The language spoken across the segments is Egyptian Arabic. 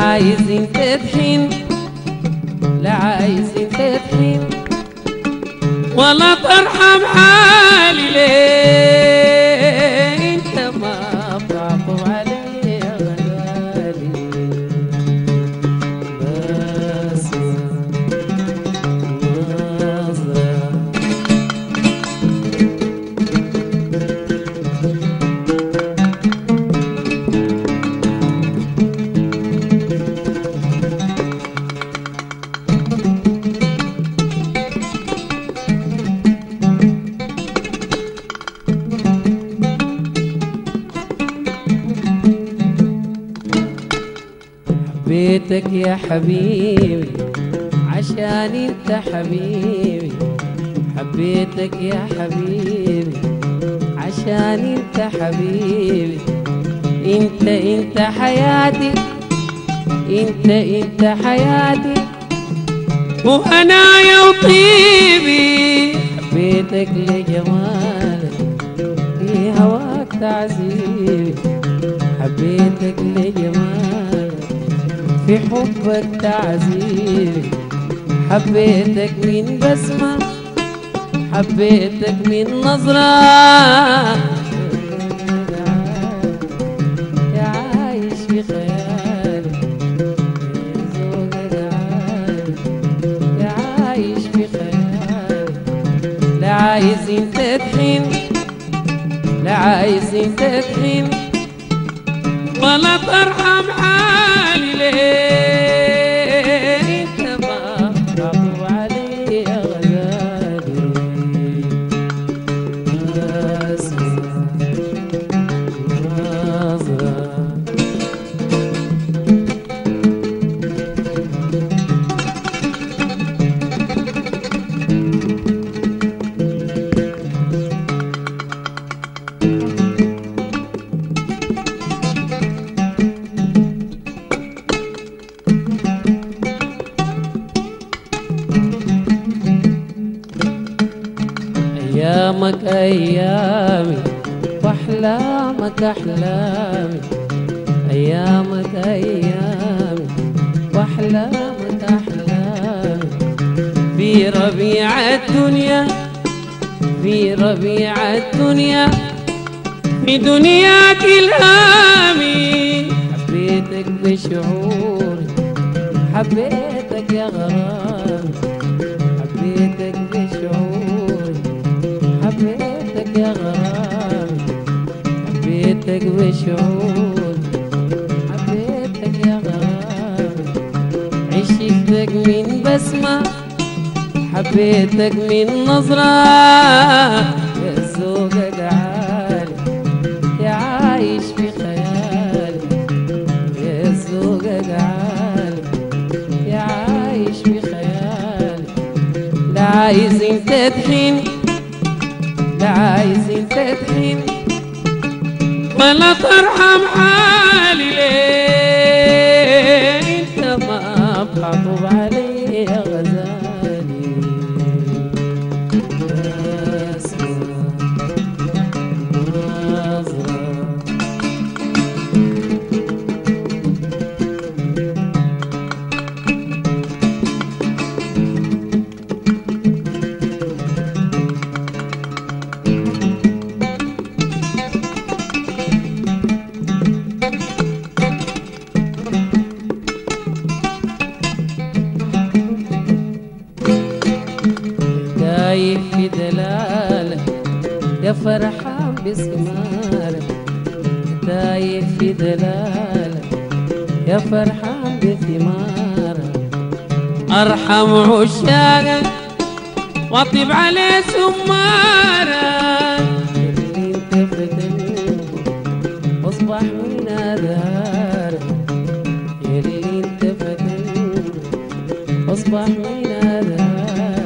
عايزين تدحين لا عايزين تدحين ولا ترحم حالي ليه انت ما بتعطف علي يا غالي بس نظرة حبيتك يا حبيبي عشان انت حبيبي حبيتك يا حبيبي عشان انت حبيبي انت انت حياتي انت انت حياتي وهنايا وطيبي حبيتك لجمالك في هواك تعذيبي حبيتك لجمالك في حبك تعذيبي حبيتك من بسمة حبيتك من نظرة يا عايش في خيالي يا زوجك عالي يا عايش في خيالي لا عايزين تدحين لا عايزين تدحين ولا ترحم حالي ليه انت ما تعطف علي يا غزالي نظرة نظرة أيامك أيامي وأحلامك أحلامي أيامك أيامي وأحلامك أحلامي في ربيع الدنيا في ربيع الدنيا في دنياك الهامي حبيتك بشعوري حبيتك يا غرامي حبيتك بشعوري حبيتك يا غرامي حبيتك بشعوري حبيتك يا غرامي عشقتك من بسمة حبيتك من نظرة يا زوجك عالي يا عايش في خيالي يا زوجك عالي يا عايش في خيالي لا عايزين تدحين لا عايزين تدحين ولا ترحم حالي ليه انت ما بتعطف علي يا غزالي نظرة نظرة دايب في دلالة يا فرحان بثمارة دايب في دلالة يا فرحان بثمارة أرحم عشاقك واطيب عليه سمارة اللي انت فتني واصبح من أدهار اللي انت فتني واصبح من أدهار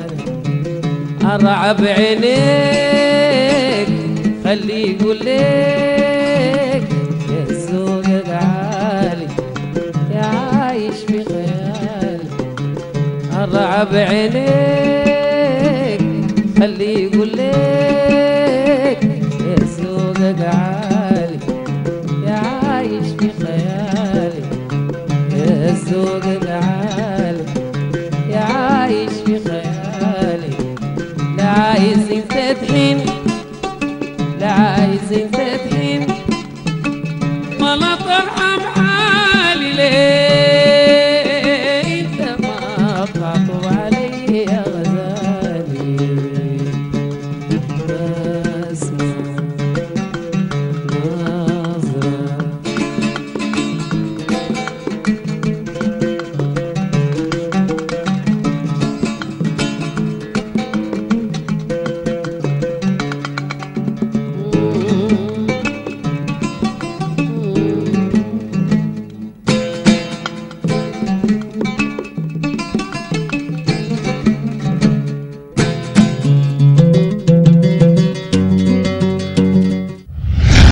أرعب عينيك خليه يقول لك يا زوجك عالي يا عايش في خيالي أرعب عينيك خليه يقول لك يا زوجك عالي يا عايش في خيالي يا ذوقك عالي